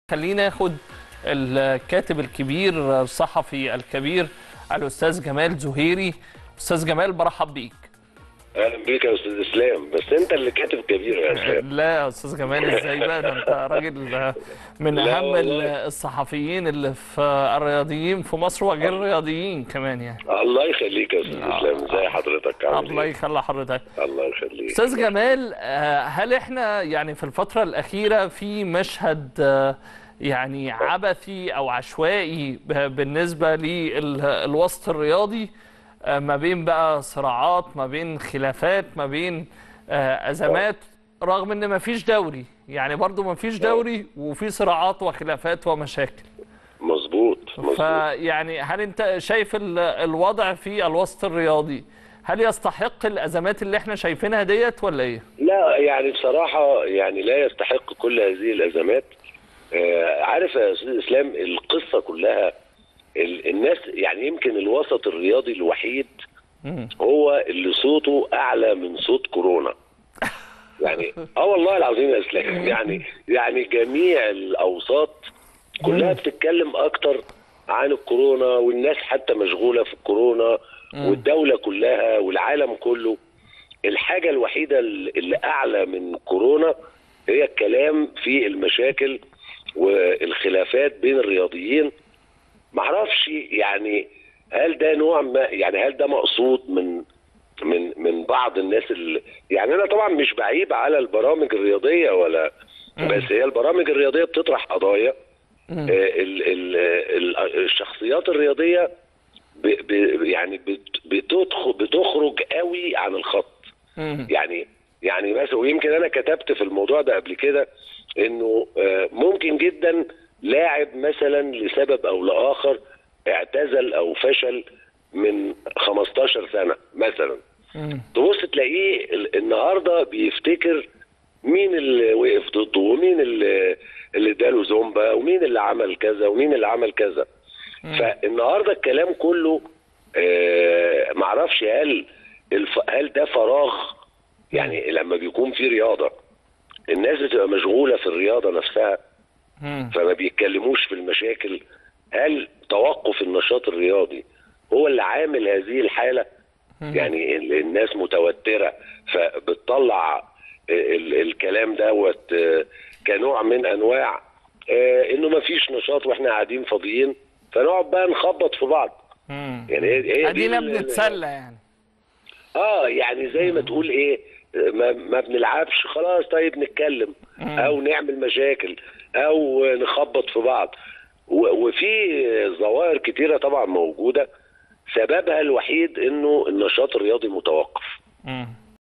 خلينا ناخد الكاتب الكبير الصحفي الكبير الاستاذ جمال زهيري استاذ جمال برحب بيك اهلا بيك يا استاذ اسلام بس انت اللي كاتب كبير يا اسلام لا يا استاذ جمال ازاي بقى ده انت راجل من لا اهم والله. الصحفيين اللي في الرياضيين في مصر وغير الرياضيين كمان يعني الله يخليك يا استاذ اسلام ازي حضرتك عامل الله ايه؟ يخلي حضرتك الله يخليك استاذ جمال آه، هل احنا يعني في الفتره الاخيره في مشهد آه، يعني عبثي او عشوائي ب- بالنسبه للوسط الرياضي آه، ما بين بقى صراعات ما بين خلافات ما بين آه، ازمات رغم ان ما فيش دوري يعني برضو ما فيش دوري وفي صراعات وخلافات ومشاكل مظبوط مظبوط فيعني هل انت شايف ال- الوضع في الوسط الرياضي هل يستحق الازمات اللي احنا شايفينها ديت ولا ايه؟ لا يعني بصراحه يعني لا يستحق كل هذه الازمات آه عارف يا استاذ اسلام القصه كلها ال- الناس يعني يمكن الوسط الرياضي الوحيد مم. هو اللي صوته اعلى من صوت كورونا يعني اه والله العظيم يا اسلام يعني يعني جميع الاوساط كلها بتتكلم اكتر عن الكورونا والناس حتى مشغوله في الكورونا والدوله كلها والعالم كله الحاجه الوحيده اللي اعلى من كورونا هي الكلام في المشاكل والخلافات بين الرياضيين معرفش يعني هل ده نوع ما يعني هل ده مقصود من من من بعض الناس اللي يعني انا طبعا مش بعيب على البرامج الرياضيه ولا بس هي البرامج الرياضيه بتطرح قضايا آه، ال ال ال الشخصيات الرياضيه ب ب يعني بت- بتدخل بتخرج قوي عن الخط مم. يعني يعني مثلا ويمكن انا كتبت في الموضوع ده قبل كده انه آه، ممكن جدا لاعب مثلا لسبب او لاخر اعتزل او فشل من 15 سنه مثلا مم. تبص تلاقيه ال- النهارده بيفتكر مين اللي وقف ضده ومين اللي اللي اداله زومبا ومين اللي عمل كذا ومين اللي عمل كذا فالنهارده الكلام كله آه معرفش هل الف... هل ده فراغ يعني لما بيكون في رياضه الناس بتبقى مشغوله في الرياضه نفسها مم. فما بيتكلموش في المشاكل هل توقف النشاط الرياضي هو اللي عامل هذه الحاله يعني ال- الناس متوتره فبتطلع ال- الكلام دوت آه، كنوع من انواع آه، انه ما فيش نشاط واحنا قاعدين فاضيين فنقعد بقى نخبط في بعض مم. يعني هي هي دي ادينا ال- بنتسلى يعني اه يعني زي ما تقول ايه ما, ما بنلعبش خلاص طيب نتكلم او نعمل مشاكل او نخبط في بعض و- وفي ظواهر كتيره طبعا موجوده سببها الوحيد انه النشاط الرياضي متوقف مم.